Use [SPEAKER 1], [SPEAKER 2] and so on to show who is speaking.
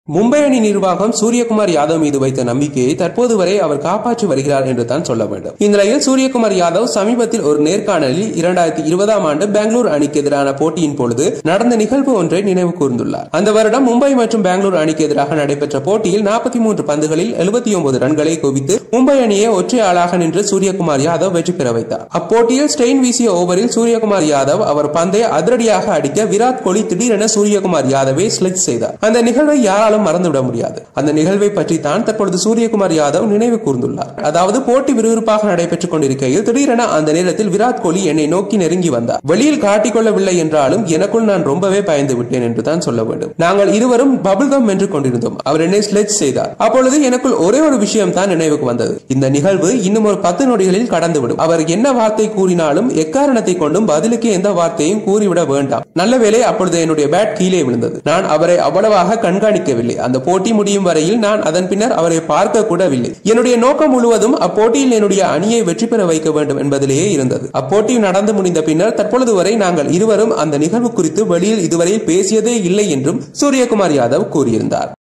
[SPEAKER 1] மும்பை அணி நிர்வாகம் சூரியகுமார் யாதவ் மீது வைத்த நம்பிக்கையை தற்போது வரை அவர் காப்பாற்றி வருகிறார் என்று தான் சொல்ல வேண்டும் இந்நிலையில் சூரியகுமார் யாதவ் சமீபத்தில் ஒரு நேர்காணலில் இரண்டாயிரத்தி இருபதாம் ஆண்டு பெங்களூர் அணிக்கு எதிரான போட்டியின் பொழுது நடந்த நிகழ்வு ஒன்றை நினைவு கூர்ந்துள்ளார் அந்த வருடம் மும்பை மற்றும் பெங்களூர் அணிக்கு எதிராக நடைபெற்ற போட்டியில் நாற்பத்தி மூன்று பந்துகளில் எழுபத்தி ஒன்பது ரன்களை குவித்து மும்பை அணியை ஒற்றை ஆளாக நின்று சூரியகுமார் யாதவ் வெற்றி பெற வைத்தார் அப்போட்டியில் ஸ்டெயின் வீசிய ஓவரில் சூரியகுமார் யாதவ் அவர் பந்தை அதிரடியாக அடிக்க விராட் கோலி திடீரென சூரியகுமார் யாதவை ஸ்லெட் செய்தார் அந்த நிகழ்வை யாராலும் மறந்துவிட முடியாது அந்த நிகழ்வை பற்றி தான் தற்பொழுது சூரியகுமார் யாதவ் நினைவு கூர்ந்துள்ளார் அதாவது போட்டி விறுவிறுப்பாக நடைபெற்றுக் கொண்டிருக்கையில் திடீரென அந்த நேரத்தில் விராட் கோலி என்னை நோக்கி நெருங்கி வந்தார் வெளியில் காட்டிக்கொள்ளவில்லை என்றாலும் எனக்குள் நான் ரொம்பவே பயந்து விட்டேன் என்று தான் சொல்ல வேண்டும் நாங்கள் இருவரும் பபிள்கம் வென்று கொண்டிருந்தோம் அவர் என்னை ஸ்லெச் செய்தார் அப்பொழுது எனக்குள் ஒரே ஒரு விஷயம் தான் நினைவுக்கு வந்தது இந்த நிகழ்வு இன்னும் ஒரு பத்து நொடிகளில் கடந்துவிடும் அவர் என்ன வார்த்தை கூறினாலும் எக்காரணத்தை கொண்டும் பதிலுக்கு எந்த வார்த்தையும் கூறிவிட வேண்டாம் நல்ல வேளை அப்பொழுது என்னுடைய பேட் கீழே விழுந்தது நான் அவரை அவ்வளவாக கண்காணிக்கவில்லை அந்த போட்டி முடியும் வரையில் நான் அதன் பின்னர் அவரை பார்க்க கூடவில்லை என்னுடைய நோக்கம் முழுவதும் அப்போட்டியில் என்னுடைய அணியை வெற்றி பெற வைக்க வேண்டும் என்பதிலேயே இருந்தது அப்போட்டி நடந்து முடிந்த பின்னர் தற்பொழுது வரை நாங்கள் இருவரும் அந்த நிகழ்வு குறித்து வெளியில் இதுவரை பேசியதே இல்லை என்றும் சூரியகுமார் யாதவ் கூறியிருந்தார்